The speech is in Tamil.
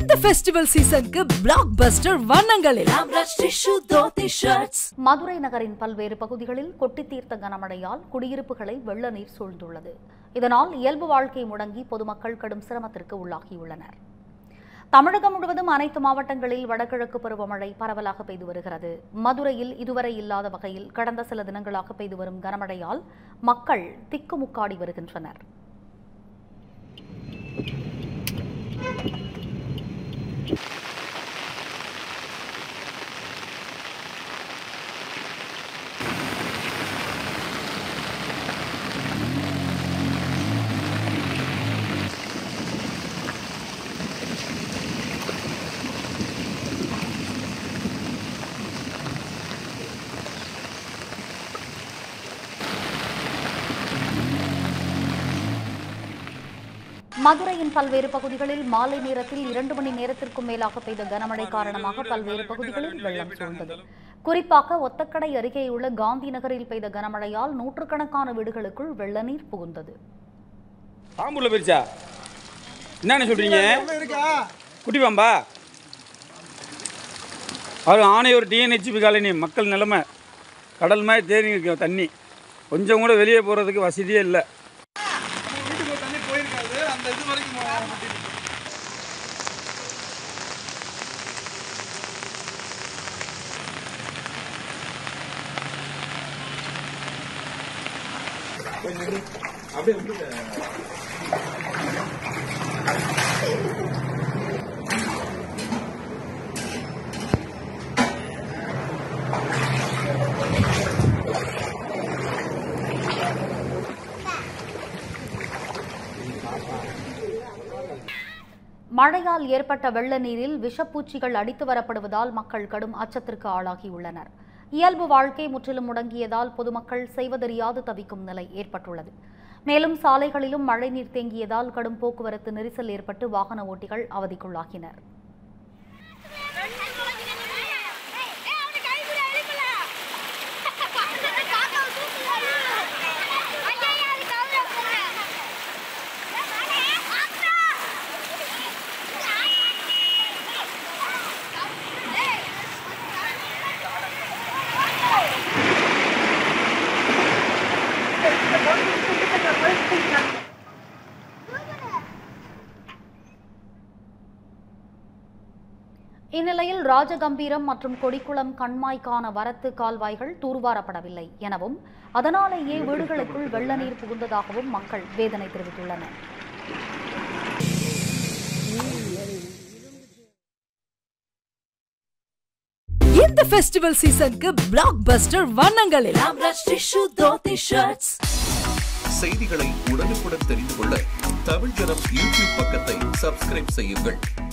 இந்த ஃபெஸ்டிவல் சீசனுக்கு பிளாக் பஸ்டர் வண்ணங்களில் ஆம்ரஷ் டிஷ்யூ தோத்தி ஷர்ட்ஸ் மதுரை நகரின் பல்வேறு பகுதிகளில் கொட்டி தீர்த்த கனமழையால் குடியிருப்புகளை வெள்ள நீர் சூழ்ந்துள்ளது இதனால் இயல்பு வாழ்க்கை முடங்கி பொதுமக்கள் கடும் சிரமத்திற்கு உள்ளாகியுள்ளனர் தமிழகம் முழுவதும் அனைத்து மாவட்டங்களில் வடகிழக்கு பருவமழை பரவலாக பெய்து வருகிறது மதுரையில் இதுவரை இல்லாத வகையில் கடந்த சில தினங்களாக பெய்து வரும் கனமழையால் மக்கள் திக்குமுக்காடி வருகின்றனர் மதுரையின் பல்வேறு பகுதிகளில் மாலை நேரத்தில் இரண்டு மணி நேரத்திற்கும் மேலாக பெய்த கனமழை காரணமாக பல்வேறு பகுதிகளில் வெள்ளம் சூழ்ந்தது குறிப்பாக ஒத்தக்கடை அருகேயுள்ள காந்தி நகரில் பெய்த கனமழையால் நூற்றுக்கணக்கான வீடுகளுக்குள் வெள்ள நீர் புகுந்தது பாம்புள்ள போயிருச்சா என்னென்ன சொல்றீங்க குட்டி பாம்பா அது ஆணையூர் டிஎன்ஹெச்பி காலனி மக்கள் நிலைமை கடல் மாதிரி தேறி இருக்கு தண்ணி கொஞ்சம் கூட வெளியே போகிறதுக்கு வசதியே இல்லை மழையால் ஏற்பட்ட வெள்ள நீரில் விஷப்பூச்சிகள் அடித்து வரப்படுவதால் மக்கள் கடும் அச்சத்திற்கு ஆளாகியுள்ளனர் இயல்பு வாழ்க்கை முற்றிலும் முடங்கியதால் பொதுமக்கள் செய்வதறியாது தவிக்கும் நிலை ஏற்பட்டுள்ளது மேலும் சாலைகளிலும் மழைநீர் தேங்கியதால் கடும் போக்குவரத்து நெரிசல் ஏற்பட்டு வாகன ஓட்டிகள் அவதிக்குள்ளாகினர் இந்நிலையில் ராஜகம்பீரம் மற்றும் கொடிக்குளம் கண்மாய்க்கான வரத்து கால்வாய்கள் தூர்வாரப்படவில்லை எனவும் அதனாலேயே வீடுகளுக்குள் வெள்ள நீர் புகுந்ததாகவும் மக்கள் வேதனை தெரிவித்துள்ளனர் இந்த ஃபெஸ்டிவல் சீசனுக்கு பிளாக் பஸ்டர் வண்ணங்களில் ஆம்ரஷ் டிஷ்யூ தோத்தி ஷர்ட்ஸ் செய்திகளை உடனுக்குடன் தெரிந்து கொள்ள தமிழ் ஜனம் யூடியூப் பக்கத்தை சப்ஸ்கிரைப் செய்யுங்கள்